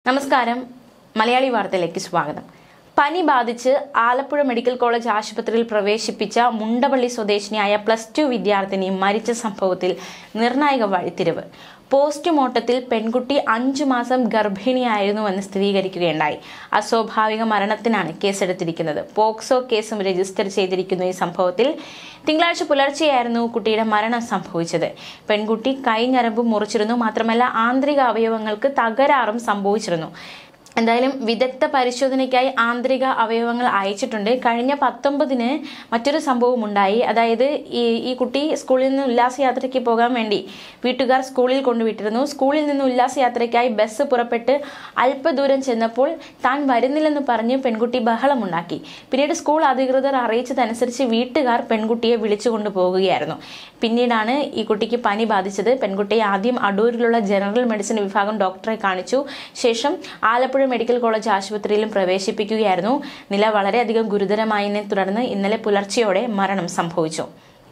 നമസ്കാരം മലയാളി വാർത്തയിലേക്ക് സ്വാഗതം പനി ബാധിച്ച് ആലപ്പുഴ മെഡിക്കൽ കോളേജ് ആശുപത്രിയിൽ പ്രവേശിപ്പിച്ച മുണ്ടപള്ളി സ്വദേശിനിയായ പ്ലസ് ടു വിദ്യാർത്ഥിനി മരിച്ച സംഭവത്തിൽ നിർണായക വഴിത്തിരിവ് പോസ്റ്റ്മോർട്ടത്തിൽ പെൺകുട്ടി അഞ്ചു മാസം ഗർഭിണിയായിരുന്നുവെന്ന് സ്ഥിരീകരിക്കുകയുണ്ടായി അസ്വാഭാവിക മരണത്തിനാണ് കേസെടുത്തിരിക്കുന്നത് പോക്സോ കേസും രജിസ്റ്റർ ചെയ്തിരിക്കുന്നു ഈ സംഭവത്തിൽ തിങ്കളാഴ്ച പുലർച്ചെയായിരുന്നു കുട്ടിയുടെ മരണം സംഭവിച്ചത് പെൺകുട്ടി കൈഞ്ഞരമ്പ് മുറിച്ചിരുന്നു മാത്രമല്ല ആന്തരിക അവയവങ്ങൾക്ക് തകരാറും സംഭവിച്ചിരുന്നു എന്തായാലും വിദഗ്ധ പരിശോധനയ്ക്കായി ആന്തരിക അവയവങ്ങൾ അയച്ചിട്ടുണ്ട് കഴിഞ്ഞ പത്തൊമ്പതിന് മറ്റൊരു സംഭവം ഉണ്ടായി അതായത് ഈ ഈ കുട്ടി സ്കൂളിൽ നിന്ന് ഉല്ലാസയാത്രയ്ക്ക് പോകാൻ വേണ്ടി വീട്ടുകാർ സ്കൂളിൽ കൊണ്ടുവിട്ടിരുന്നു സ്കൂളിൽ നിന്ന് ഉല്ലാസയാത്രയ്ക്കായി ബസ് പുറപ്പെട്ട് അല്പദൂരം ചെന്നപ്പോൾ താൻ വരുന്നില്ലെന്ന് പറഞ്ഞ് പെൺകുട്ടി ബഹളമുണ്ടാക്കി പിന്നീട് സ്കൂൾ അധികൃതർ അറിയിച്ചതനുസരിച്ച് വീട്ടുകാർ പെൺകുട്ടിയെ വിളിച്ചു കൊണ്ടുപോകുകയായിരുന്നു പിന്നീടാണ് ഈ കുട്ടിക്ക് പനി ബാധിച്ചത് പെൺകുട്ടിയെ ആദ്യം അടൂരിലുള്ള ജനറൽ മെഡിസിൻ വിഭാഗം ഡോക്ടറെ കാണിച്ചു ശേഷം ആലപ്പുഴ മെഡിക്കൽ കോളേജ് ആശുപത്രിയിലും പ്രവേശിപ്പിക്കുകയായിരുന്നു നില വളരെയധികം ഗുരുതരമായതിനെ തുടർന്ന് ഇന്നലെ പുലർച്ചെയോടെ മരണം സംഭവിച്ചു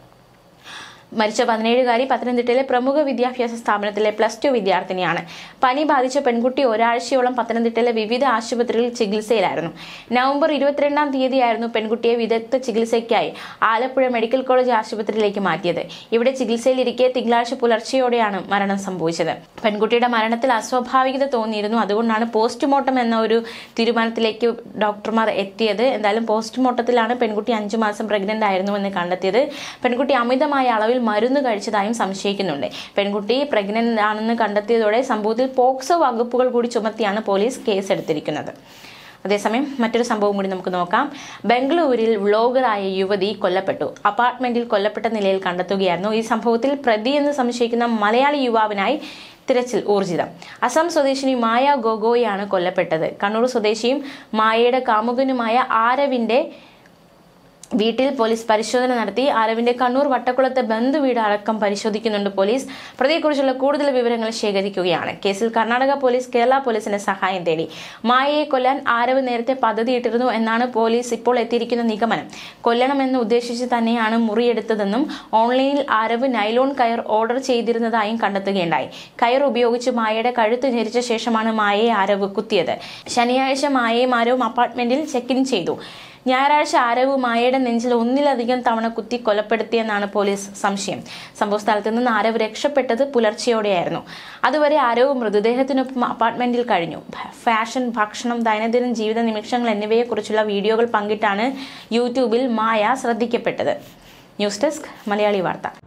മരിച്ച പതിനേഴുകാരി പത്തനംതിട്ടയിലെ പ്രമുഖ വിദ്യാഭ്യാസ സ്ഥാപനത്തിലെ പ്ലസ് ടു വിദ്യാർത്ഥിനിയാണ് പനി ബാധിച്ച പെൺകുട്ടി ഒരാഴ്ചയോളം പത്തനംതിട്ടയിലെ വിവിധ ആശുപത്രികളിൽ ചികിത്സയിലായിരുന്നു നവംബർ ഇരുപത്തിരണ്ടാം തീയതിയായിരുന്നു പെൺകുട്ടിയെ വിദഗ്ധ ചികിത്സയ്ക്കായി ആലപ്പുഴ മെഡിക്കൽ കോളേജ് ആശുപത്രിയിലേക്ക് മാറ്റിയത് ഇവിടെ ചികിത്സയിലിരിക്കെ തിങ്കളാഴ്ച പുലർച്ചെയോടെയാണ് മരണം സംഭവിച്ചത് പെൺകുട്ടിയുടെ മരണത്തിൽ അസ്വാഭാവികത തോന്നിയിരുന്നു അതുകൊണ്ടാണ് പോസ്റ്റ്മോർട്ടം എന്ന ഒരു തീരുമാനത്തിലേക്ക് ഡോക്ടർമാർ എത്തിയത് എന്തായാലും പോസ്റ്റ്മോർട്ടത്തിലാണ് പെൺകുട്ടി അഞ്ചു മാസം പ്രഗ്നന്റ് ആയിരുന്നുവെന്ന് കണ്ടെത്തിയത് പെൺകുട്ടി അമിതമായ അളവിൽ മരുന്ന് കഴിച്ചതായും സംശയിക്കുന്നുണ്ട് പെൺകുട്ടി പ്രഗ്നന്റ് ആണെന്ന് കണ്ടെത്തിയതോടെ സംഭവത്തിൽ പോക്സോ വകുപ്പുകൾ കൂടി ചുമത്തിയാണ് പോലീസ് കേസെടുത്തിരിക്കുന്നത് അതേസമയം മറ്റൊരു സംഭവം കൂടി നമുക്ക് നോക്കാം ബംഗളൂരിൽ വ്ളോഗറായ യുവതി കൊല്ലപ്പെട്ടു അപ്പാർട്ട്മെന്റിൽ കൊല്ലപ്പെട്ട നിലയിൽ കണ്ടെത്തുകയായിരുന്നു ഈ സംഭവത്തിൽ പ്രതി എന്ന് സംശയിക്കുന്ന മലയാളി യുവാവിനായി തിരച്ചിൽ ഊർജിതം അസം സ്വദേശിനി മായ ഗൊഗോയാണ് കൊല്ലപ്പെട്ടത് കണ്ണൂർ സ്വദേശിയും മായയുടെ കാമുകനുമായ ആരവിന്റെ വീട്ടിൽ പോലീസ് പരിശോധന നടത്തി ആരവിന്റെ കണ്ണൂർ വട്ടക്കുളത്തെ ബന്ധു വീട് അടക്കം പരിശോധിക്കുന്നുണ്ട് പോലീസ് പ്രതിയെക്കുറിച്ചുള്ള കൂടുതൽ വിവരങ്ങൾ ശേഖരിക്കുകയാണ് കേസിൽ കർണാടക പോലീസ് കേരള പോലീസിന്റെ സഹായം തേടി മായയെ കൊല്ലാൻ ആരവ് നേരത്തെ പദ്ധതിയിട്ടിരുന്നു എന്നാണ് പോലീസ് ഇപ്പോൾ എത്തിയിരിക്കുന്ന നിഗമനം കൊല്ലണമെന്ന് ഉദ്ദേശിച്ച് തന്നെയാണ് മുറിയെടുത്തതെന്നും ഓൺലൈനിൽ ആരവ് നൈലോൺ കയർ ഓർഡർ ചെയ്തിരുന്നതായും കണ്ടെത്തുകയുണ്ടായി കയർ ഉപയോഗിച്ച് മായയുടെ കഴുത്ത് ഞെരിച്ച ശേഷമാണ് മായയെ ആരവ് കുത്തിയത് ശനിയാഴ്ച മായയും ആരവും അപ്പാർട്ട്മെന്റിൽ ചെക്ക് ഇൻ ചെയ്തു ഞായറാഴ്ച ആരവ് മായയുടെ നെഞ്ചിൽ ഒന്നിലധികം തവണ കുത്തി കൊലപ്പെടുത്തിയെന്നാണ് പോലീസ് സംശയം സംഭവ സ്ഥലത്ത് നിന്ന് ആരവ് രക്ഷപ്പെട്ടത് പുലർച്ചെയോടെയായിരുന്നു അതുവരെ ആരവ് മൃതദേഹത്തിനൊപ്പം അപ്പാർട്ട്മെന്റിൽ കഴിഞ്ഞു ഫാഷൻ ഭക്ഷണം ദൈനംദിന ജീവിത നിമിഷങ്ങൾ എന്നിവയെക്കുറിച്ചുള്ള വീഡിയോകൾ പങ്കിട്ടാണ് യൂട്യൂബിൽ മായ ശ്രദ്ധിക്കപ്പെട്ടത് ന്യൂസ് ഡെസ്ക് മലയാളി വാർത്ത